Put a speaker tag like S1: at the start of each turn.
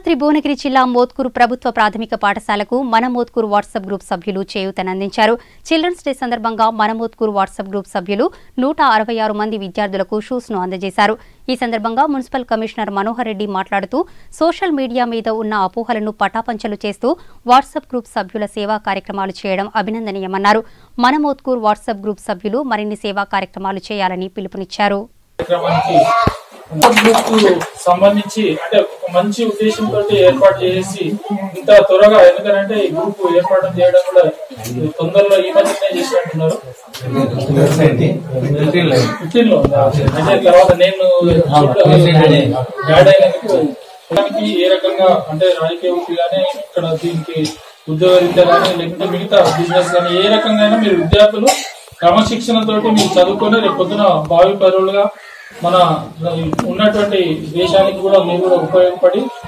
S1: యాదాద్రి భువనగిరి జిల్లా మోత్కూరు ప్రభుత్వ ప్రాథమిక పాఠశాలకు మన మోత్కూరు వాట్సాప్ గ్రూప్ సభ్యులు చేయూతనందించారు చిల్డ్రన్స్ డే సందర్భంగా మన మోత్కూరు వాట్సాప్ గ్రూప్ సభ్యులు నూట అరవై ఆరు మంది విద్యార్థులకు షూస్ ను అందజేశారు ఈ సందర్భంగా మున్సిపల్ కమిషనర్ మనోహర్ రెడ్డి మాట్లాడుతూ సోషల్ మీడియా మీద ఉన్న అపోహలను పటాపంచలు చేస్తూ వాట్సాప్ గ్రూప్ సభ్యుల సేవా కార్యక్రమాలు చేయడం అభినందనీయమన్నారు మన మోత్కూరు వాట్సాప్ గ్రూప్ సభ్యులు మరిన్ని సేవా కార్యక్రమాలు చేయాలని పిలుపునిచ్చారు
S2: కార్యక్రమానికి గ్రూప్ కు సంబంధించి అంటే ఒక మంచి ఉద్దేశంతో ఏర్పాటు చేసి ఇంత త్వరగా ఎందుకంటే ఈ గ్రూప్ ఏర్పాటు చేయడం కూడా తొందరలో ఈ మధ్యనే చేసినట్టున్నారు ఫిఫ్టీన్ లో ఉందా? అంటే తర్వాత నేను యాడ్ అయినందుకు దానికి ఏ రకంగా అంటే రాజకీయ వృత్తి కానీ ఇక్కడ దీనికి ఉద్యోగ రీత్యా కానీ లేకుంటే మిగతా బిజినెస్ కానీ ఏ రకంగా అయినా మీరు విద్యార్థులు క్రమశిక్షణతోటి మీరు చదువుకొని రేపు పొద్దున భావి పరువులుగా మన ఉన్నటువంటి దేశానికి కూడా మీరు కూడా ఉపయోగపడి